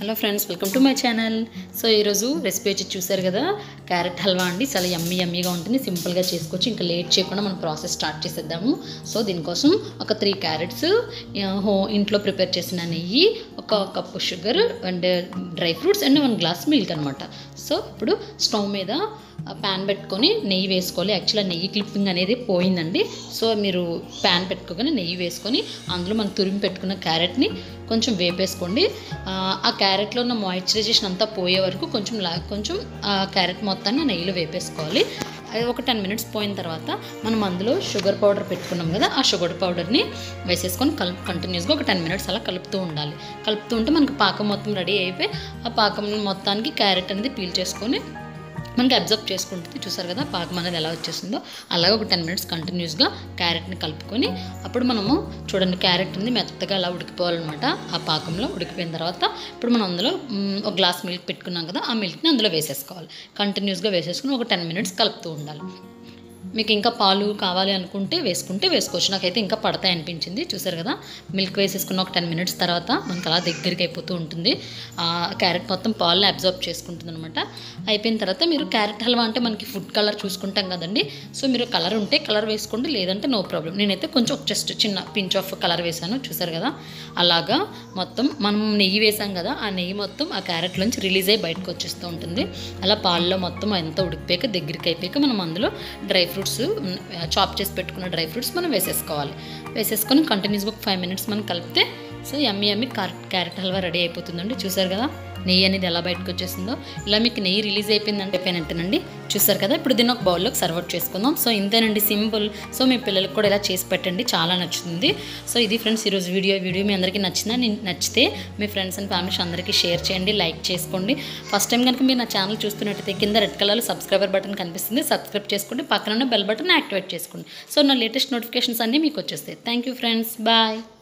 hello friends welcome to my channel so ఈరోజు recipe వచ్చి చూసారు కదా క్యారెట్ హల్వా అండి చాలా యమ్మీ యమ్మీగా ఉంటుంది సింపుల్గా చేసుకోవచ్చు ఇంకా లేట్ చేయకుండా మనం ప్రాసెస్ స్టార్ట్ చేసేద్దాము సో దీనికోసం ఒక త్రీ క్యారెట్స్ హో ఇంట్లో ప్రిపేర్ చేసిన నెయ్యి ఒక cup sugar and dry fruits and one glass milk అనమాట సో ఇప్పుడు స్టవ్ మీద ప్యాన్ పెట్టుకొని నెయ్యి వేసుకోవాలి యాక్చువల్గా నెయ్యి క్లిప్పింగ్ అనేది పోయిందండి సో మీరు ప్యాన్ పెట్టుకోగానే నెయ్యి వేసుకొని అందులో మనం తురిమి పెట్టుకున్న క్యారెట్ని కొంచెం వేపేసుకోండి ఆ, ఆ క్యారెట్లో ఉన్న మాయిశ్చరైజేషన్ అంతా పోయే వరకు కొంచెం లా కొంచెం ఆ క్యారెట్ మొత్తాన్ని ఆ నెయ్యిలో వేపేసుకోవాలి అది ఒక టెన్ మినిట్స్ పోయిన తర్వాత మనం అందులో షుగర్ పౌడర్ పెట్టుకున్నాం కదా ఆ షుగర్ పౌడర్ని వేసేసుకొని కలుపు కంటిన్యూస్గా ఒక టెన్ మినిట్స్ అలా కలుపుతూ ఉండాలి కలుపుతూ ఉంటే మనకు పాకం మొత్తం రెడీ అయిపోయి ఆ పాకం మొత్తానికి క్యారెట్ అనేది పీల్ చేసుకొని మనకి అబ్జర్వ్ చేసుకుంటుంది చూసారు కదా పాకం అనేది ఎలా వచ్చేసిందో అలాగే ఒక టెన్ మినిట్స్ కంటిన్యూస్గా క్యారెట్ని కలుపుకొని అప్పుడు మనము చూడండి క్యారెట్ అనేది మెత్తగా అలా ఉడికిపోవాలన్నమాట ఆ పాకంలో ఉడికిపోయిన తర్వాత ఇప్పుడు మనం అందులో మ్, ఒక గ్లాస్ మిల్క్ పెట్టుకున్నాం కదా ఆ మిల్క్ని అందులో వేసేసుకోవాలి కంటిన్యూస్గా వేసేసుకుని ఒక టెన్ మినిట్స్ కలుపుతూ ఉండాలి మీకు ఇంకా పాలు కావాలి అనుకుంటే వేసుకుంటే వేసుకోవచ్చు నాకైతే ఇంకా పడతాయి అనిపించింది చూసారు కదా మిల్క్ వేసేసుకున్న ఒక టెన్ మినిట్స్ తర్వాత మనకు అలా దగ్గరికి అయిపోతూ ఉంటుంది ఆ క్యారెట్ మొత్తం పాలను అబ్జర్వ్ చేసుకుంటుంది అనమాట అయిపోయిన తర్వాత మీరు క్యారెట్ హల్వా అంటే మనకి ఫుడ్ కలర్ చూసుకుంటాం కదండి సో మీరు కలర్ ఉంటే కలర్ వేసుకోండి లేదంటే నో ప్రాబ్లం నేనైతే కొంచెం జస్ట్ చిన్న పించ్ ఆఫ్ కలర్ వేసాను చూసారు కదా అలాగా మొత్తం మనం నెయ్యి వేసాం కదా ఆ నెయ్యి మొత్తం ఆ క్యారెట్ నుంచి రిలీజ్ అయ్యి బయటకు వచ్చేస్తూ ఉంటుంది అలా పాలలో మొత్తం ఎంత ఉడికిపోయాక దగ్గరికి అయిపోయాక మనం అందులో డ్రై ఫ్రూట్స్ చాప్ చేసి పెట్టుకున్న డ్రై ఫ్రూట్స్ మనం వేసేసుకోవాలి వేసేసుకొని కంటిన్యూస్గా ఒక ఫైవ్ మినిట్స్ మనం కలిపితే so yummy yummy carrot halwa ready అయిపోతుందండి చూసారు కదా నెయ్యి అనేది ఎలా బయటకు వచ్చేసిందో ఇలా మీకు నెయ్యి రిలీజ్ అయిపోయిందంటే అయిపోయినట్టేనండి చూసారు కదా ఇప్పుడు దీన్ని ఒక బౌల్లోకి సర్వ్ అవుట్ చేసుకుందాం సో ఇంతేనండి సింపుల్ సో మీ పిల్లలకు కూడా ఇలా చేసి పెట్టండి చాలా నచ్చుతుంది సో ఇది ఫ్రెండ్స్ ఈరోజు వీడియో వీడియో మీ అందరికీ నచ్చిందా నేను నచ్చితే మీ ఫ్రెండ్స్ అండ్ ఫ్యామిలీస్ అందరికీ షేర్ చేయండి లైక్ చేసుకోండి ఫస్ట్ టైం కనుక మీరు నా ఛానల్ చూస్తున్నట్టయితే కింద రెడ్ కలర్లో సబ్స్క్రైబర్ బటన్ కనిపిస్తుంది సబ్స్క్రైబ్ చేసుకోండి పక్కన ఉన్న బెల్ బటన్ యాక్టివేట్ చేసుకోండి సో నా లేటెస్ట్ నోటిఫికేషన్స్ అన్నీ మీకు వచ్చేస్తాయి థ్యాంక్ యూ ఫ్రెండ్స్ బాయ్